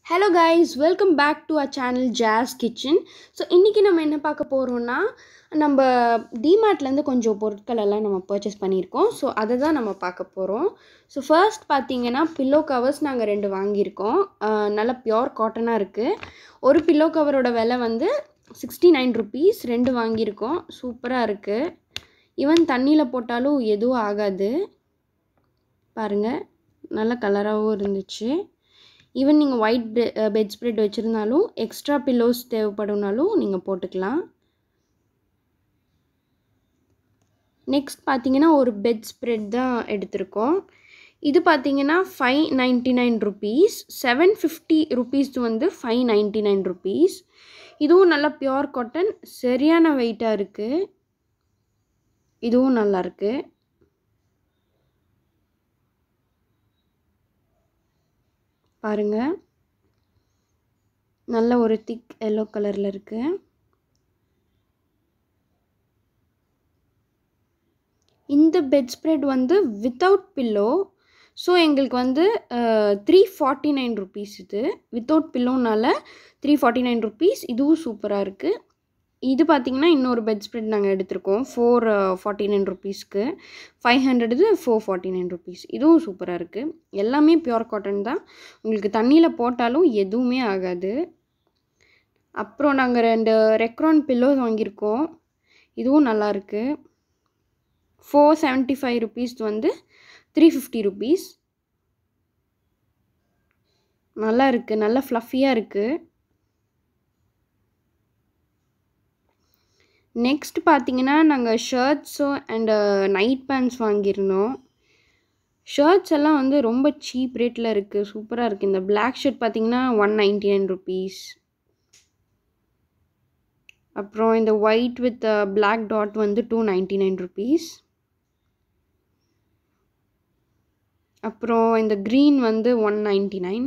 hello guys welcome back to uh channel Jas kitchen so இன்றைக்கி நம்ம என்ன பார்க்க போகிறோம்னா நம்ம டிமார்ட்லேருந்து கொஞ்சம் பொருட்கள் எல்லாம் நம்ம பர்ச்சேஸ் பண்ணியிருக்கோம் ஸோ அதை தான் நம்ம பார்க்க போகிறோம் ஸோ ஃபர்ஸ்ட் பார்த்தீங்கன்னா பில்லோ கவர்ஸ் நாங்கள் ரெண்டு வாங்கியிருக்கோம் அஹ், நல்ல பியோர் காட்டனாக இருக்குது ஒரு பில்லோ கவரோட விலை வந்து சிக்ஸ்டி நைன் ருபீஸ் ரெண்டு வாங்கியிருக்கோம் சூப்பராக இருக்குது ஈவன் தண்ணியில் போட்டாலும் எதுவும் ஆகாது பாருங்கள் நல்ல கலராகவும் இருந்துச்சு ஈவன் நீங்கள் ஒயிட் பெட் ஸ்ப்ரெட் வச்சுருந்தாலும் எக்ஸ்ட்ரா பில்லோஸ் தேவைப்படும்னாலும் நீங்கள் போட்டுக்கலாம் நெக்ஸ்ட் பார்த்தீங்கன்னா ஒரு பெட் ஸ்ப்ரெட் தான் எடுத்திருக்கோம் இது பார்த்தீங்கன்னா five ninety nine rupees seven fifty rupees வந்து ஃபைவ் நைன்ட்டி நைன் ருபீஸ் இதுவும் நல்லா பியோர் காட்டன் சரியான வெயிட்டாக இருக்குது இதுவும் நல்லா இருக்குது பாருங்க நல்ல ஒரு திக் எல்லோ கலரில் இருக்கு இந்த பெட் ஸ்ப்ரெட் வந்து வித்தவுட் பில்லோ ஸோ எங்களுக்கு வந்து த்ரீ ஃபார்ட்டி நைன் ருபீஸ் இது வித்தவுட் பில்லோனால த்ரீ ஃபார்ட்டி நைன் ருபீஸ் இதுவும் சூப்பராக இருக்குது இது பார்த்திங்கன்னா இன்னொரு பெட் ஸ்ப்ரெட் நாங்கள் எடுத்திருக்கோம் ஃபோர் ஃபார்ட்டி நைன் ருபீஸ்க்கு ஃபைவ் ஹண்ட்ரட் இது ஃபோர் ஃபார்ட்டி நைன் ருபீஸ் இதுவும் சூப்பராக இருக்குது எல்லாமே பியோர் காட்டன் தான் உங்களுக்கு தண்ணியில் போட்டாலும் எதுவுமே ஆகாது அப்புறம் நாங்கள் ரெண்டு ரெக்ரான் பில்லோஸ் வாங்கியிருக்கோம் இதுவும் நல்லாயிருக்கு ஃபோர் செவன்ட்டி ஃபைவ் ருபீஸ் வந்து த்ரீ ஃபிஃப்டி ருபீஸ் நல்லா இருக்குது நல்லா ஃப்ளஃபியாக இருக்குது நெக்ஸ்ட் பார்த்தீங்கன்னா நாங்கள் ஷர்ட்ஸும் அண்டு நைட் பேண்ட்ஸ் வாங்கியிருந்தோம் ஷர்ட்ஸ் எல்லாம் வந்து ரொம்ப சீப் ரேட்டில் இருக்குது சூப்பராக இருக்குது இந்த Black ஷர்ட் பார்த்தீங்கன்னா ஒன் நைன்டி நைன் ருபீஸ் அப்புறம் இந்த ஒயிட் வித் பிளாக் டாட் வந்து டூ நைன்டி நைன் ருபீஸ் அப்புறம் இந்த க்ரீன் வந்து ஒன் நைன்டி நைன்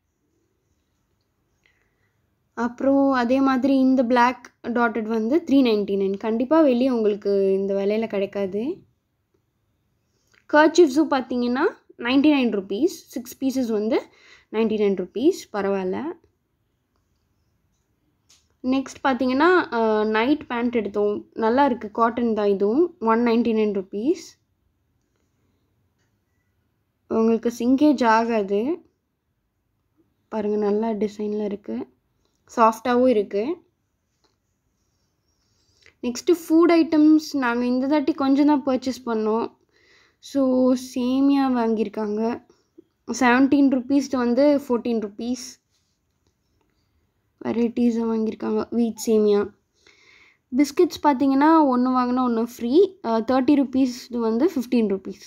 அப்புறம் அதே மாதிரி இந்த Black டாட்டட் வந்து த்ரீ நைன்டி நைன் கண்டிப்பாக வெளியே உங்களுக்கு இந்த விலையில் கிடைக்காது கர்ச்சிஃப்ஸும் பார்த்தீங்கன்னா ninety nine rupees six pieces வந்து நைன்டி நைன் ருபீஸ் பரவாயில்ல நெக்ஸ்ட் பார்த்தீங்கன்னா நைட் பேண்ட் எடுத்தோம் நல்லா இருக்குது காட்டன் தான் இதுவும் ஒன் நைன்டி நைன் ருபீஸ் உங்களுக்கு சிங்கேஜ் ஆகாது பாருங்கள் நல்லா டிசைனில் இருக்குது சாஃப்டாகவும் இருக்குது நெக்ஸ்ட்டு ஃபுட் ஐட்டம்ஸ் நாங்கள் இந்த தாட்டி கொஞ்சம் தான் பர்ச்சேஸ் பண்ணோம் ஸோ சேமியா வாங்கியிருக்காங்க செவன்டீன் ருபீஸ் வந்து ஃபோர்டீன் ருபீஸ் வெரைட்டிஸை வாங்கியிருக்காங்க வீட் சேமியா பிஸ்கட்ஸ் பார்த்தீங்கன்னா ஒன்று வாங்கினா ஒன்று ஃப்ரீ தேர்ட்டி ருபீஸ் வந்து ஃபிஃப்டீன் ருபீஸ்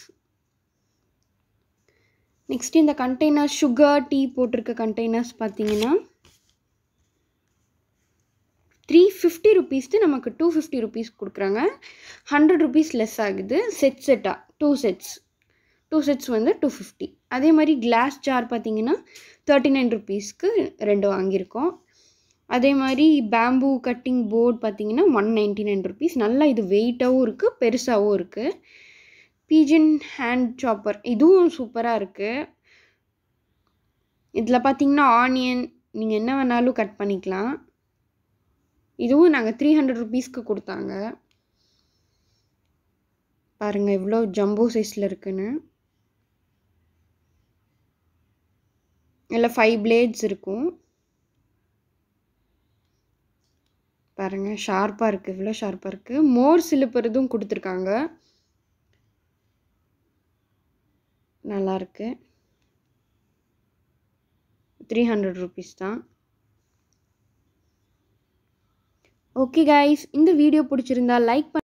நெக்ஸ்ட் இந்த கண்டெய்னர் சுகர் டீ போட்டிருக்க கண்டெய்னர்ஸ் பார்த்தீங்கன்னா த்ரீ ஃபிஃப்டி ருபீஸ்க்கு நமக்கு டூ ஃபிஃப்டி ருபீஸ் கொடுக்குறாங்க ஹண்ட்ரட் ருபீஸ் லெஸ் ஆகுது செட் செட்டாக டூ செட்ஸ் டூ செட்ஸ் வந்து டூ ஃபிஃப்டி அதே மாதிரி கிளாஸ் ஜார் பார்த்தீங்கன்னா தேர்ட்டி நைன் ருபீஸ்க்கு ரெண்டு வாங்கியிருக்கோம் அதே மாதிரி பேம்பூ கட்டிங் போர்ட் பார்த்தீங்கன்னா ஒன் நைன்ட்டி நைன் ருபீஸ் நல்லா இது வெயிட்டாகவும் இருக்குது பெருசாகவும் இருக்குது பீஜன் ஹேண்ட் சாப்பர் இதுவும் சூப்பராக இருக்குது இதில் பார்த்தீங்கன்னா ஆனியன் நீங்கள் என்ன வேணாலும் கட் பண்ணிக்கலாம் இதுவும் நாங்கள் த்ரீ ஹண்ட்ரட் ருபீஸ்க்கு கொடுத்தாங்க பாருங்கள் எவ்வளோ ஜம்போ சைஸில் இருக்குன்னு இதில் ஃபைவ் பிளேட்ஸ் இருக்கும் பாருங்கள் ஷார்ப்பாக இருக்குது இவ்வளோ ஷார்ப்பாக இருக்குது மோர் சிலுப்புறதும் கொடுத்துருக்காங்க நல்லாயிருக்கு த்ரீ ஹண்ட்ரட் ருபீஸ் தான் ஓகே கைஸ் இந்த வீடியோ பிடிச்சிருந்தா லைக் பண்ண